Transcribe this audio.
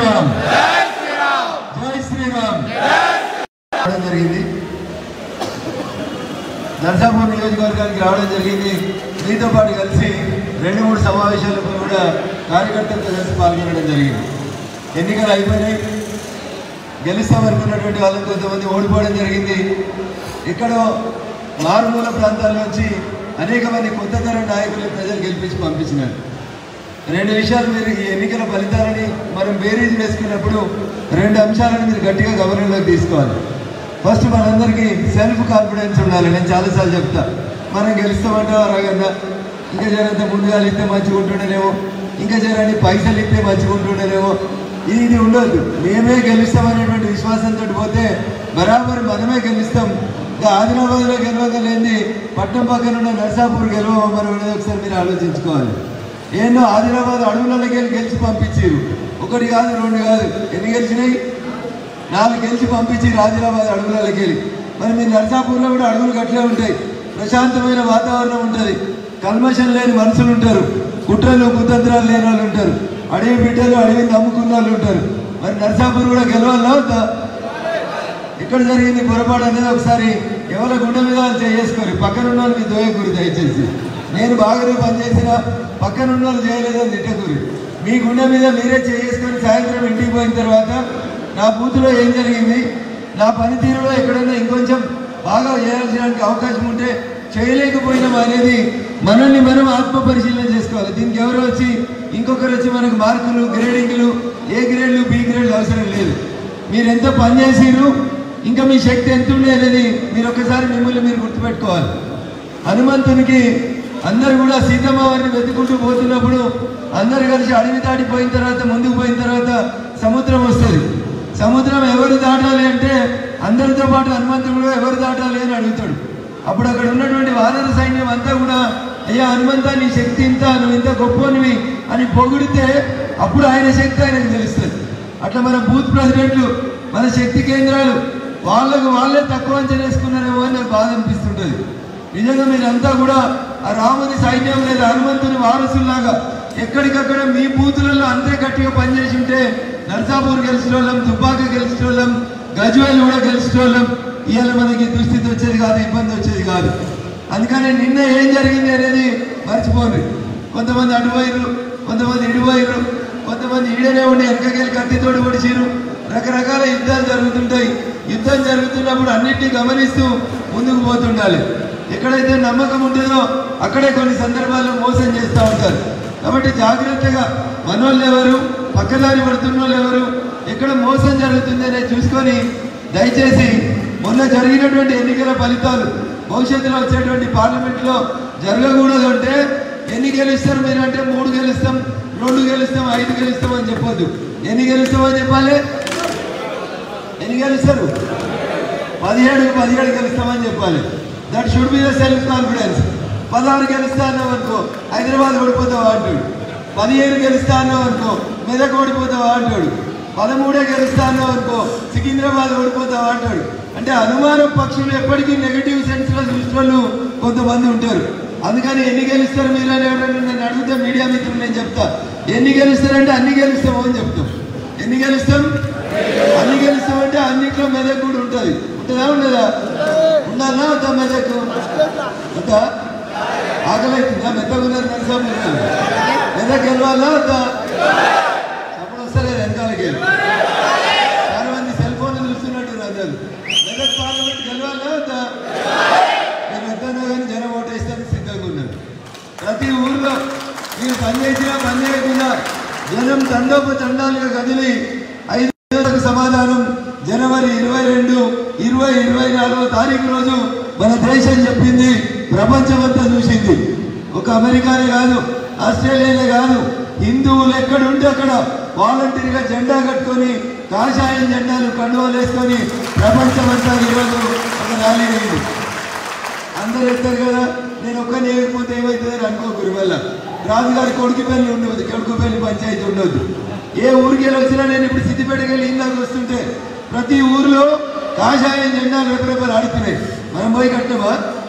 శ్రీరామ్ జై శ్రీరామ్ రావడం జరిగింది నర్సాపూర్ నియోజకవర్గానికి రావడం జరిగింది మీతో పాటు కలిసి రెండు మూడు సమావేశాలకు కూడా కార్యకర్తలతో కలిసి పాల్గొనడం జరిగింది ఎన్నికలు అయిపోయినాయి గెలుస్తామనుకున్నటువంటి వాళ్ళని కొంతమంది ఓడిపోవడం జరిగింది ఎక్కడో మారుమూల ప్రాంతాల నుంచి అనేక మంది కొత్త తరం నాయకులు ప్రజలు గెలిపించి పంపించినారు రెండు విషయాలు మీరు ఈ ఎన్నికల ఫలితాలని మనం బేరీజ్ వేసుకున్నప్పుడు రెండు అంశాలను మీరు గట్టిగా గమనంలోకి తీసుకోవాలి ఫస్ట్ మనందరికీ సెల్ఫ్ కాన్ఫిడెన్స్ ఉండాలి నేను చాలాసార్లు చెప్తా మనం గెలుస్తామంటే రాగన్నా ఇంకా జరంత ముందుగా ఇస్తే మంచిగా ఉంటుండేనేమో ఇంకా జరని పైసలు ఇస్తే మంచిగా ఉంటుండేనేమో ఇది ఇది ఉండొద్దు మేమే గెలుస్తామనేటువంటి విశ్వాసంతో పోతే బరాబర్ మనమే గెలుస్తాం ఇంకా ఆదిలాబాద్లో గెలవగలేంది పట్నం పక్కన ఉన్న నర్సాపూర్ గెలవమని అనేది ఒకసారి మీరు ఆలోచించుకోవాలి ఏందో ఆదిలాబాద్ అడవులకి వెళ్ళి గెలిచి పంపించారు ఒకటి కాదు రెండు కాదు ఎన్ని గెలిచినాయి నాలుగు గెలిచి పంపించి ఆదిలాబాద్ అడవులకి వెళ్ళి మరి మీ నర్సాపూర్లో కూడా అడవులు గట్లే ఉంటాయి ప్రశాంతమైన వాతావరణం ఉంటుంది కల్మషం లేని మనుషులు ఉంటారు కుట్రలు కుతంత్రాలు లేని వాళ్ళు ఉంటారు అడవి బిడ్డలు అడవిని నమ్ముకున్న వాళ్ళు ఉంటారు మరి నర్సాపూర్ కూడా గెలవాలా వద్దా ఎక్కడ జరిగింది పొరపాటు అనేది ఒకసారి ఎవరి గుండె మీద వాళ్ళు చేసుకోరు పక్కన ఉన్న వాళ్ళకి దోయకూరి దయచేసి నేను బాగానే పనిచేసిన పక్కన ఉన్న వాళ్ళు చేయలేదని తిట్టకూరి మీ గుండె మీద మీరే చేసుకొని సాయంత్రం ఇంటికి పోయిన తర్వాత నా బూత్లో ఏం జరిగింది నా పనితీరులో ఎక్కడైనా ఇంకొంచెం బాగా చేయాల్సినడానికి అవకాశం ఉంటే చేయలేకపోయినాం అనేది మనల్ని మనం ఆత్మ పరిశీలన చేసుకోవాలి దీనికి ఎవరు వచ్చి ఇంకొకరు వచ్చి మనకు మార్కులు గ్రేడింగ్లు ఏ గ్రేడ్లు బి గ్రేడ్లు అవసరం లేదు మీరు ఎంత పని చేసిరు ఇంకా మీ శక్తి ఎంత ఉండే అనేది మీరు ఒకసారి మిమ్మల్ని మీరు గుర్తుపెట్టుకోవాలి హనుమంతునికి అందరు కూడా సీతమ్మ వారిని వెతుకుంటూ పోతున్నప్పుడు అందరు కలిసి అడవి దాటిపోయిన తర్వాత ముందుకు పోయిన తర్వాత సముద్రం వస్తుంది సముద్రం ఎవరు దాటాలి అంటే అందరితో పాటు హనుమంతుడు కూడా ఎవరు దాటాలి అని అడుగుతాడు అప్పుడు అక్కడ ఉన్నటువంటి వానర సైన్యం అంతా కూడా అయ్యా హనుమంత నీ శక్తి ఇంత నువ్వు ఇంత గొప్పనివి అని పొగిడితే అప్పుడు ఆయన శక్తి ఆయనకు తెలుస్తుంది అట్లా మన బూత్ ప్రెసిడెంట్లు మన శక్తి కేంద్రాలు వాళ్ళకు వాళ్ళే తక్కువ అంచనా వేసుకున్నారేమో అని నాకు బాధ అనిపిస్తుంటుంది నిజంగా మీరంతా కూడా ఆ రాముని సైన్యం లేదా హనుమంతుని వారసుల్లాగా ఎక్కడికక్కడ మీ బూతులలో అంతే గట్టిగా పనిచేసి ఉంటే నర్సాపూర్ గెలిచిన వాళ్ళం దుబ్బాక గెలిచిన వాళ్ళం గజ్వేల్ కూడా గెలిచిన వాళ్ళం ఇవాళ మనకి దుస్థితి వచ్చేది కాదు ఇబ్బంది వచ్చేది కాదు అందుకని నిన్న ఏం జరిగింది అనేది మర్చిపోరు కొంతమంది అటువైరు కొంతమంది ఇటువైరు కొంతమంది ఈడనే ఉండి వెనకకెళ్ళి కత్తితోడు పొడిచిరు రకరకాల యుద్ధాలు జరుగుతుంటాయి యుద్ధం జరుగుతున్నప్పుడు అన్నింటినీ గమనిస్తూ ముందుకు పోతుండాలి ఎక్కడైతే నమ్మకం ఉంటుందో అక్కడే కొన్ని సందర్భాల్లో మోసం చేస్తూ ఉంటారు కాబట్టి జాగ్రత్తగా మనోళ్ళు ఎవరు పక్కదారి పడుతున్న వాళ్ళు ఎవరు ఎక్కడ మోసం జరుగుతుంది అనేది చూసుకొని దయచేసి మొన్న జరిగినటువంటి ఎన్నికల ఫలితాలు భవిష్యత్తులో వచ్చేటువంటి పార్లమెంట్లో జరగకూడదు అంటే ఎన్ని గెలుస్తారు మీరు అంటే మూడు గెలుస్తాం రెండు గెలుస్తాం ఐదు గెలుస్తాం అని చెప్పొద్దు ఎన్ని గెలుస్తామని చెప్పాలి ఎన్ని గెలుస్తారు పదిహేడు పదిహేడు గెలుస్తామని చెప్పాలి that should be the self confidence పదహారు గెలుస్తా అన్నావు అనుకో హైదరాబాద్ ఓడిపోతావా అంటాడు పదిహేను గెలుస్తా అన్నావు అనుకో మెదక్ ఓడిపోతావా అంటాడు పదమూడే గెలుస్తా అన్నావు అనుకో సికింద్రాబాద్ ఓడిపోతావా అంటాడు అంటే అనుమానం పక్షులు ఎప్పటికీ నెగిటివ్ సెన్స్లో చూసిన వాళ్ళు కొంతమంది ఉంటారు అందుకని ఎన్ని గెలుస్తారు మీరు అని ఎవరైనా నన్ను అడిగితే మీడియా మిత్రులు నేను చెప్తా ఎన్ని గెలుస్తారంటే అన్ని గెలుస్తాము అని చెప్తాం ఎన్ని గెలుస్తాం అన్ని గెలుస్తామంటే అన్నిట్లో మెదక్ కూడా ఉంటుంది ఉంటుందా ఉండదా ఉండాలా వద్దా మెదక్ వద్దా ఆకలి అవుతుందా మెత్తగా ఉన్నారు నరసాపు మెదక్ గెలవాలా వద్దా అప్పుడు వస్తలేదు వెనకాలకి చాలా మంది సెల్ ఫోన్ చూస్తున్నట్టు రాజాలు మెదక్ పార్లమెంట్ గెలవాలా వద్దా నేను వద్దన్నా కానీ జనం ఓటేస్తానికి సిద్ధంగా ఉన్నారు ప్రతి ఊర్లో మీరు పని చేసినా పని చేయకుండా జనం తండోపు తండాలుగా కదిలి ఐదు వేలకు సమాధానం జనవరి ఇరవై రెండు ఇరవై ఇరవై నాలుగో తారీఖు రోజు మన దేశం చెప్పింది ప్రపంచమంతా చూసింది ఒక అమెరికానే కాదు ఆస్ట్రేలియానే కాదు హిందువులు ఎక్కడుంటే అక్కడ వాలంటీర్గా జెండా కట్టుకొని కాషాయం జెండాలు కండువాలు వేసుకొని ప్రపంచమంతా ఈరోజు ఒక ర్యాలీ అయింది అందరు ఎత్తారు కదా నేను ఒక్కరిని వేయకపోతే ఏమవుతుందని అనుకోకూరు వల్ల రాజుగారి కొడుకు పెళ్లి ఉండదు కొడుకు పెళ్లి పంచాయతీ ఉండదు ఏ ఊరికి వెళ్ళి వచ్చినా నేను ఇప్పుడు సిద్దిపేటకి వెళ్ళి ఇందాక వస్తుంటే ప్రతి ఊరిలో కాషాయం జెండాలు రెపరెపలు ఆడుతున్నాయి మనం పోయి కట్టమా